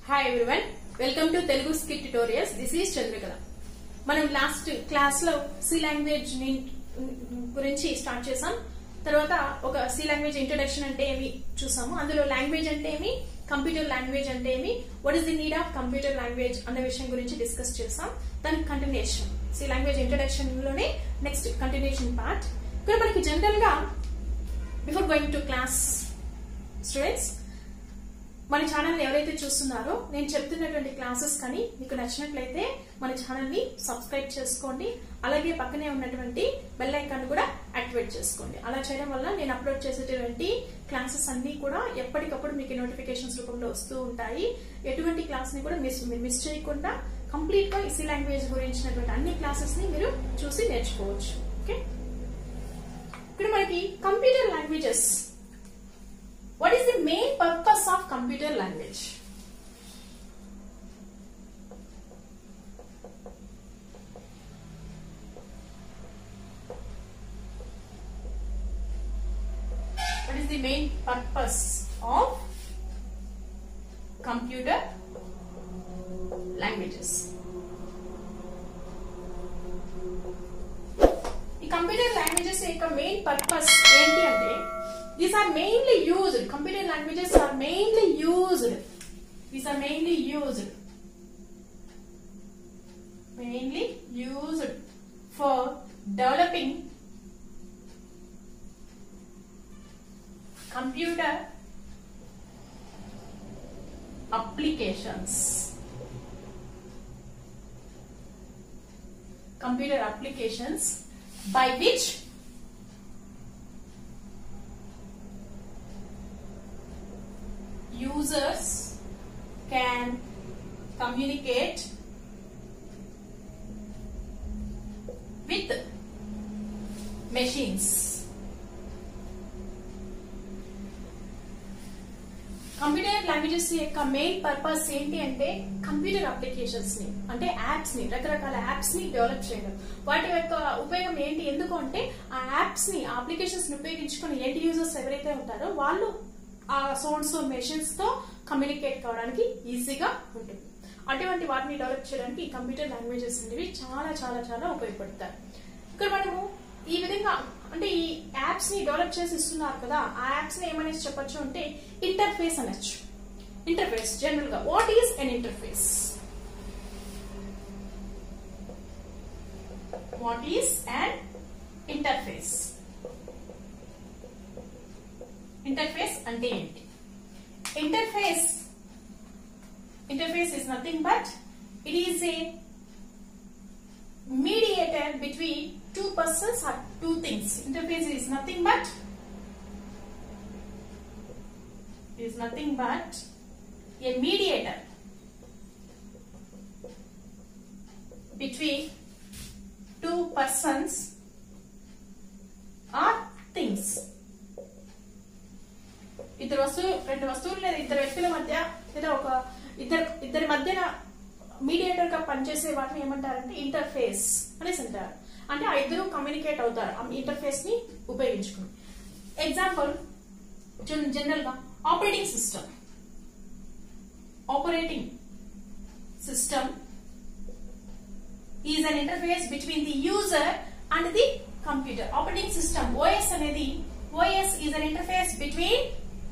Hi everyone welcome to Telugu skit tutorials this is Chandrakala మనం last class లో C language గురించి start చేసాం తర్వాత ఒక సి లాంగ్వేజ్ ఇంట్రడక్షన్ అంటే ఏమి చూసాము అందులో లాంగ్వేజ్ అంటే ఏమి కంప్యూటర్ లాంగ్వేజ్ అంటే ఏమి what is the need of computer language అన్న విషయం గురించి డిస్కస్ చేసాం దాని కంటిన్యూషన్ సి లాంగ్వేజ్ ఇంట్రడక్షన్ లోనే నెక్స్ట్ కంటిన్యూషన్ పార్ట్ ఇక్కడ మనకి జనరల్ గా before going to class students మన ఛానల్ ఎవరైతే చూస్తున్నారో నేను చెప్తున్నటువంటి క్లాసెస్ కానీ మీకు నచ్చినట్లయితే మన ఛానల్ ని సబ్స్క్రైబ్ చేసుకోండి అలాగే పక్కనే ఉన్నటువంటి బెల్ ఐకాన్ కూడా యాక్టివేట్ చేసుకోండి అలా చేయడం వల్ల నేను అప్లోడ్ చేసేటువంటి క్లాసెస్ అన్ని కూడా ఎప్పటికప్పుడు మీకు నోటిఫికేషన్స్ రూపంలో వస్తూ ఉంటాయి ఎటువంటి క్లాస్ ని కూడా మిస్ మిస్ చేయకుండా కంప్లీట్ గా ఇసి లాంగ్వేజ్ గురించినటువంటి అన్ని క్లాసెస్ ని మీరు చూసి నేర్చుకోవచ్చు ఓకే ఇక్కడ మనకి computer languages What is the main purpose of computer language? What is the main purpose of computer languages? ఈ కంప్యూటర్ లాంగ్వేజెస్ యొక్క మెయిన్ పర్పస్ ఏంటి అంటే these are mainly used computer languages are mainly used these are mainly used mainly used for developing computer applications computer applications by which users can communicate with machines. Computer languages యొక్క main purpose ఏంటి అంటే computer applications ని అంటే apps ని రకరకాల apps ని develop చేయడం వాటి యొక్క ఉపయోగం ఏంటి ఎందుకు అంటే ఆ యాప్స్ ని అప్లికేషన్స్ ని ఉపయోగించుకుని ఎండ్ యూజర్స్ ఎవరైతే ఉంటారో వాళ్ళు ఆ సోర్స్ మెషిన్స్ తో కమ్యూనికేట్ కావడానికి ఈజీగా ఉంటుంది అటువంటి వాటిని డెవలప్ చేయడానికి ఈ కంప్యూటర్ లాంగ్వేజెస్ అనేవి చాలా చాలా చాలా ఉపయోగపడతాయి ఇక్కడ మనము ఈ విధంగా అంటే ఈ యాప్స్ ని డెవలప్ చేసి ఇస్తున్నారు కదా ఆ యాప్స్ ని ఏమనేసి చెప్పొచ్చు అంటే ఇంటర్ఫేస్ అనొచ్చు ఇంటర్ఫేస్ జనరల్ గా what is an interface what is an interface interface అంటే ఏంటి interface interface is nothing but it is a mediator between two persons or two things interface is nothing but is nothing but a mediator between two persons or things ఇద్దరు వస్తువు రెండు వస్తువులు లేదా ఇద్దరు వ్యక్తుల మధ్య లేదా ఒక ఇద్దరు ఇద్దరి మధ్యన మీడియేటర్ గా పనిచేసే వాటిని ఏమంటారంటే ఇంటర్ఫేస్ అనేసి అంటారు అంటే ఆ ఇద్దరు కమ్యూనికేట్ అవుతారు ఆ ఇంటర్ఫేస్ ని ఉపయోగించుకుని ఎగ్జాంపుల్ జనరల్ గా operating system operating system is an interface between the user and the computer operating system OS అనేది OS is an interface between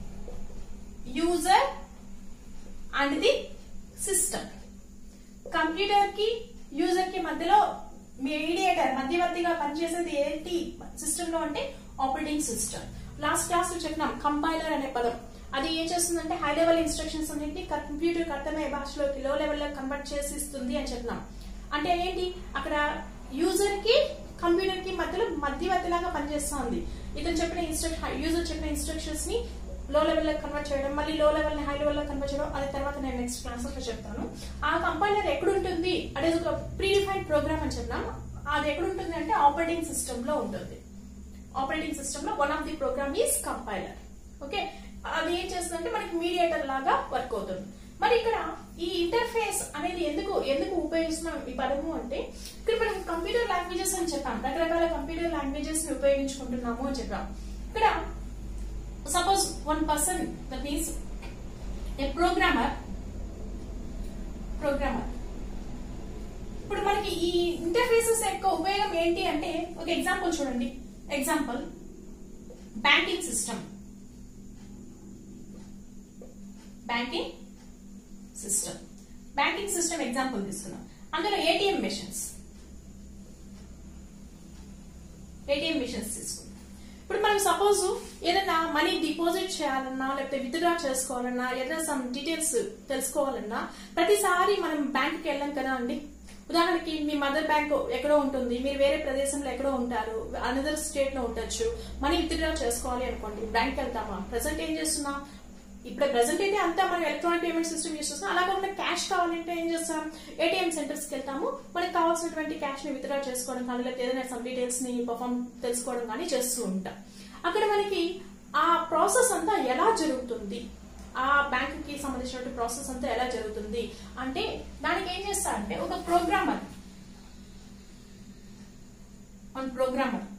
user and the system computer కి యూజర్ కి మధ్యలో mediator మధ్యవర్తిగా పనిచేసేది ఏంటి సిస్టమ్ లో అంటే ఆపరేటింగ్ సిస్టమ్ లాస్ట్ క్లాస్ లో చెప్పినాం కంపైలర్ అనే పదం అది ఏం చేస్తుందంటే హై లెవెల్ ఇన్స్ట్రక్షన్స్ అన్నింటి కంప్యూటర్ అర్థమయ్యే భాషలోకి లో లెవెల్ లో కన్వర్ట్ చేసి ఇస్తుంది అని చెప్పినాం అంటే ఏంటి అక్కడ యూజర్ కి కంప్యూటర్ కి మధ్యలో మధ్యవర్తిలాగా పనిచేస్తుంది ఇతను చెప్పిన ఇన్స్ట్రక్షన్ యూజర్ చెప్పిన ఇన్స్ట్రక్షన్స్ ని లో లెవెల్ లో కన్వర్ట్ చేయడం మళ్ళీ లో లెవెల్ ని హై లెవెల్ లో కన్వర్ట్ చేయడం అది తర్వాత నేను నెక్స్ట్ క్లాస్ లో చెప్తాను ఆ కంపైలర్ ఎక్కడ ఉంటుంది అదే ఒక ప్రీ డిఫైన్డ్ ప్రోగ్రామ్ అని చెప్పినాం అది ఎక్కడ ఉంటుంది అంటే ఆపరేటింగ్ సిస్టమ్ లో ఉంటుంది ఆపరేటింగ్ సిస్టమ్ లో one of the program is compiler okay అది ఏం చేస్తుందంటే మనకి మీడియేటర్ లాగా వర్క్ అవుతుంది మరి ఇక్కడ ఈ ఇంటర్ఫేస్ అనేది ఎందుకు ఎందుకు ఉపయోగిస్తున్నాం ఈ పదము అంటే ఇక్కడ మనం కంప్యూటర్ లాంగ్వేజెస్ అని చెప్పాం రకరకాల కంప్యూటర్ లాంగ్వేజెస్ ని ఉపయోగించుకుంటున్నాము అని చెప్పాం ఇక్కడ suppose one person that means a programmer programmer ఇప్పుడు మనకి ఈ ఇంటర్ఫేసెస్ యొక్క ఉపయోగం ఏంటి అంటే ఒక ఎగ్జాంపుల్ చూడండి example banking system banking system banking system example తీసుకున్నాం అందులో ఏటీఎం మెషిన్స్ ఏటీఎం మిషన్స్ తీసుకుందాం ఇప్పుడు మనం సపోజ్ ఏదైనా మనీ డిపాజిట్ చేయాలన్నా లేకపోతే విత్డ్రా చేసుకోవాలన్నా ఏదైనా సమ్ డీటెయిల్స్ తెలుసుకోవాలన్నా ప్రతిసారి మనం బ్యాంక్ కి వెళ్ళాం కదా అండి ఉదాహరణకి మీ మదర్ బ్యాంక్ ఎక్కడో ఉంటుంది మీరు వేరే ప్రదేశంలో ఎక్కడో ఉంటారు అనదర్ స్టేట్ లో ఉండొచ్చు మనీ విత్డ్రా చేసుకోవాలి అనుకోండి బ్యాంక్ వెళ్తామా ప్రెసెంట్ ఏం చేస్తున్నాం ఇప్పుడు ప్రెసెంట్ అయితే అంతా మనం ఎలక్ట్రానిక్ పేమెంట్ సిస్టమ్ యూస్ చేస్తాం అలా కాకుండా క్యాష్ కావాలంటే ఏం చేస్తాం ఏటీఎం సెంటర్స్ కి వెళ్తాము మనకు కావాల్సినటువంటి క్యాష్ ని విత్డ్రా చేసుకోవడం కానీ లేకపోతే ఏదైనా సమ్ డీటెయిల్స్ ని పర్ఫామ్ తెలుసుకోవడం కానీ చేస్తూ ఉంటాం అక్కడ మనకి ఆ ప్రాసెస్ అంతా ఎలా జరుగుతుంది ఆ బ్యాంక్ కి సంబంధించిన ప్రాసెస్ అంతా ఎలా జరుగుతుంది అంటే దానికి ఏం చేస్తా అంటే ఒక programmer one programmer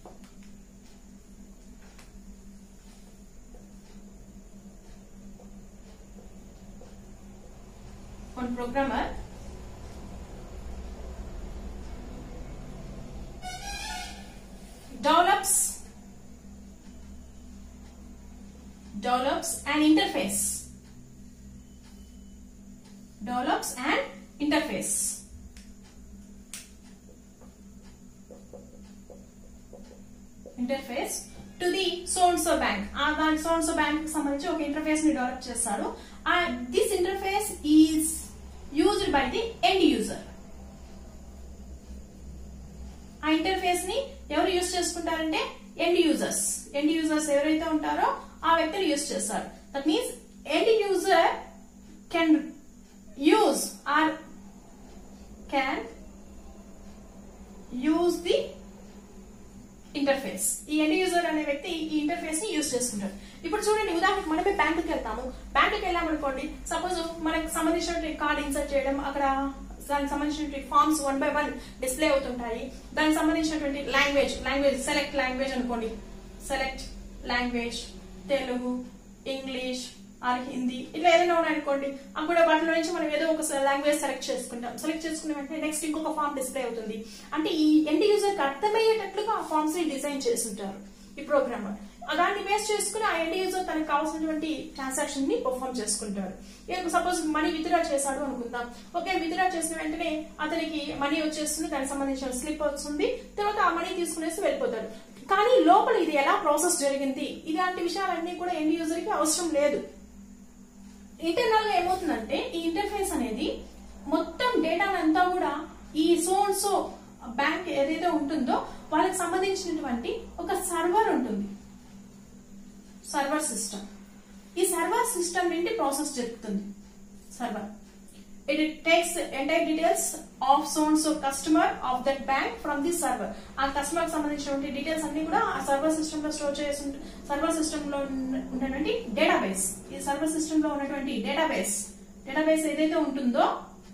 one programmer develops develops an interface develops an interface interface to the so and so bank ఆ దాని సోన్సో బ్యాంక్ సంబంధించి ఒక ఇంటర్ఫేస్ ని డెవలప్ చేస్తారు this interface is used by the end user ఆ ఇంటర్ఫేస్ ని ఎవరు యూజ్ చేసుకుంటారంటే ఎండ్ యూజర్స్ ఎండ్ యూజర్స్ ఎవరైతే ఉంటారో ఆ వ్యక్తులు యూజ్ చేస్తారు that means end user can use or can use the interface ఈ ఎండ్ యూజర్ అనే వ్యక్తి ఈ ఇంటర్ఫేస్ ని యూజ్ చేసుకుంటారు ఇప్పుడు చూడండి ఉదాహరణకు మనమే బ్యాంకుకి వెళ్తాము బ్యాంకుకి వెళ్ళామనుకోండి సపోజ్ మనకు సంబంధించినటువంటి కార్డ్ ఇన్సర్ట్ చేయడం అక్కడ దానికి సంబంధించినటువంటి forms one by one display అవుతుంటాయి దానికి సంబంధించినటువంటి లాంగ్వేజ్ లాంగ్వేజ్ సెలెక్ట్ లాంగ్వేజ్ అనుకోండి select language Telugu English or Hindi ఇట్లా ఏదైనా ఉన్నాయనుకోండి అప్పుడు వాటిలో నుంచి మనం ఏదో ఒక లాంగ్వేజ్ సెలెక్ట్ చేసుకుంటాం సెలెక్ట్ చేసుకున్న వెంటనే నెక్స్ట్ ఇంకొక ఫామ్ డిస్ప్లే అవుతుంది అంటే ఈ ఎండ్ యూజర్ కి అర్థమయ్యేటట్లుగా ఆ ఫామ్స్ ని డిజైన్ చేస్తుంటారు ఈ ప్రోగ్రామర్ దాన్ని బేస్ చేసుకుని ఆ ఎండ్ యూజర్ తనకు కావాల్సినటువంటి ట్రాన్సాక్షన్ ని పర్ఫామ్ చేసుకుంటాడు సపోజ్ మనీ విత్డ్రా చేశాడు అనుకుందాం ఓకే విత్డ్రా చేసిన వెంటనే అతనికి మనీ వచ్చేస్తుంది దానికి సంబంధించిన స్లిప్ వస్తుంది తర్వాత ఆ మనీ తీసుకునేసి వెళ్ళిపోతాడు కానీ లోపల ఇది ఎలా ప్రాసెస్ జరిగింది ఇలాంటి విషయాలన్నీ కూడా ఎండ్ యూజర్ కి అవసరం లేదు ఇంటర్నల్ గా ఏమవుతుందంటే ఈ ఇంటర్ఫేస్ అనేది మొత్తం డేటా అంతా కూడా ఈ సోన్ సో బ్యాంక్ ఏదైతే ఉంటుందో వాళ్ళకి సంబంధించినటువంటి ఒక సర్వర్ ఉంటుంది సర్వర్ సిస్టమ్ ఈ సర్వర్ సిస్టమ్ నుండి ప్రాసెస్ జరుగుతుంది server it takes entire details of so and so customer of that bank from the server ఆ కస్టమర్ సంబంధించినటువంటి డీటెయిల్స్ అన్ని కూడా ఆ సర్వర్ సిస్టమ్ లో స్టోర్ చేసి సర్వర్ సిస్టమ్ లో ఉన్నటువంటి డేటాబేస్ ఈ సర్వర్ సిస్టమ్ లో ఉన్నటువంటి డేటాబేస్ డేటాబేస్ ఏదైతే ఉంటుందో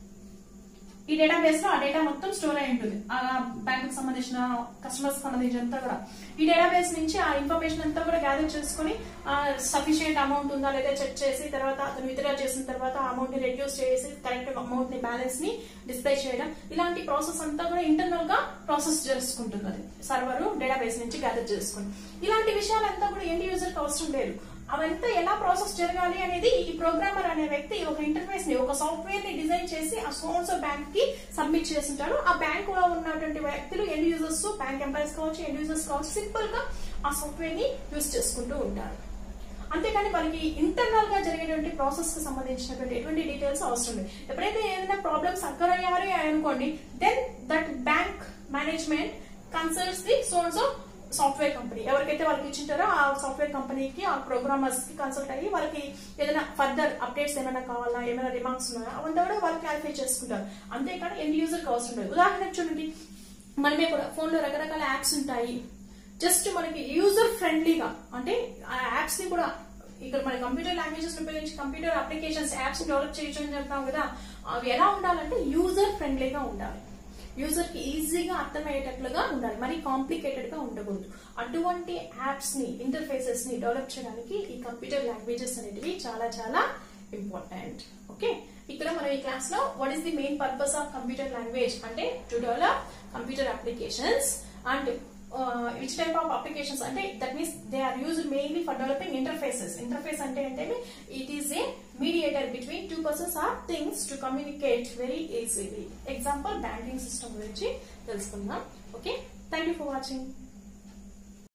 ఈ డేటాబేస్ లో ఆ డేటా మొత్తం స్టోర్ అయి ఉంటుంది ఆ బ్యాంక్ కి సంబంధించిన కస్టమర్స్ సంబంధించినంతా కూడా ఈ డేటాబేస్ నుంచి ఆ ఇన్ఫర్మేషన్ అంతా కూడా గ్యాదర్ చేసుకుని సఫిషియెంట్ అమౌంట్ ఉందా లేదా చెక్ చేసి తర్వాత అతను విత్డ్రా చేసిన తర్వాత ఆ అమౌంట్ ని రెడ్యూస్ చేసి కరెక్ట్ అమౌంట్ ని బ్యాలెన్స్ ని డిస్ప్లే చేయడం ఇలాంటి ప్రాసెస్ అంతా కూడా ఇంటర్నల్ గా ప్రాసెస్ చేసుకుంటుంది అది సర్వర్ డేటాబేస్ నుంచి గ్యాదర్ చేసుకుని ఇలాంటి విషయాలంతా కూడా ఎండ్ యూజర్ కి అవసరం లేదు అవంతా ఎలా ప్రాసెస్ జరగాలి అనేది ఈ ప్రోగ్రామర్ అనే వ్యక్తి ఒక ఇంటర్ఫేస్ ని ఒక సాఫ్ట్వేర్ ని డిజైన్ చేసి ఆ సోన్సో బ్యాంక్ కి సబ్మిట్ చేస్తుంటారు ఆ బ్యాంక్ లో ఉన్నటువంటి వ్యక్తులు ఎండ్ యూజర్స్ బ్యాంక్ ఎంప్లాయీస్ కావచ్చు ఎండ్ యూజర్స్ కావచ్చు సింపుల్ గా ఆ సాఫ్ట్వేర్ ని యూజ్ చేసుకుంటూ ఉంటారు అంతేకాని వాళ్ళకి ఇంటర్నల్ గా జరిగేటువంటి ప్రాసెస్ కి సంబంధించినటువంటి ఎటువంటి డీటెయిల్స్ అవసరం లేదు ఎప్పుడైతే ఏదైనా ప్రాబ్లమ్స్ అక్కర్ అయ్యారు అనుకోండి then that bank management consults the so and so's software company ఎవరికైతే వాళ్ళకి ఇచ్చింటారో ఆ సాఫ్ట్వేర్ కంపెనీకి ఆ ప్రోగ్రామర్స్ కి కన్సల్ట్ అయ్యి వాళ్ళకి ఏదైనా ఫర్దర్ అప్డేట్స్ ఏమైనా కావాలా ఏమైనా రిమార్క్స్ ఉన్నాయా అవంతా కూడా వాళ్ళు క్లారిఫై చేసుకుంటారు అంతేకాని ఎండ్ యూజర్ కి అవసరం లేదు ఉదాహరణకు చూడండి మనమే కూడా ఫోన్ లో రకరకాల యాప్స్ ఉంటాయి జస్ట్ మనకి యూజర్ ఫ్రెండ్లీగా అంటే ఆ యాప్స్ ని కూడా ఇక్కడ మన కంప్యూటర్ లాంగ్వేజెస్ ఉపయోగించి కంప్యూటర్ అప్లికేషన్స్ యాప్స్ డెవలప్ చేయొచ్చు అని చెప్తాం కదా అవి ఎలా ఉండాలంటే యూజర్ ఫ్రెండ్లీగా ఉండాలి యూజర్ కి ఈజీగా అర్థమయ్యేటట్లుగా ఉండాలి మరి కాంప్లికేటెడ్ గా ఉండకూడదు అటువంటి యాప్స్ ని ఇంటర్ఫేసెస్ ని డెవలప్ చేయడానికి ఈ కంప్యూటర్ లాంగ్వేజెస్ అనేటివి చాలా చాలా ఇంపార్టెంట్ ఓకే ఇక్కడ మనం ఈ క్లాస్ లో what is the main purpose of computer language అంటే to develop computer applications and which type of applications అంటే that means they are used mainly for developing interfaces interface అంటే అంటే it is a mediator between two persons or things to communicate very easily example banking system గురించి తెలుసుకుందాం okay thank you for watching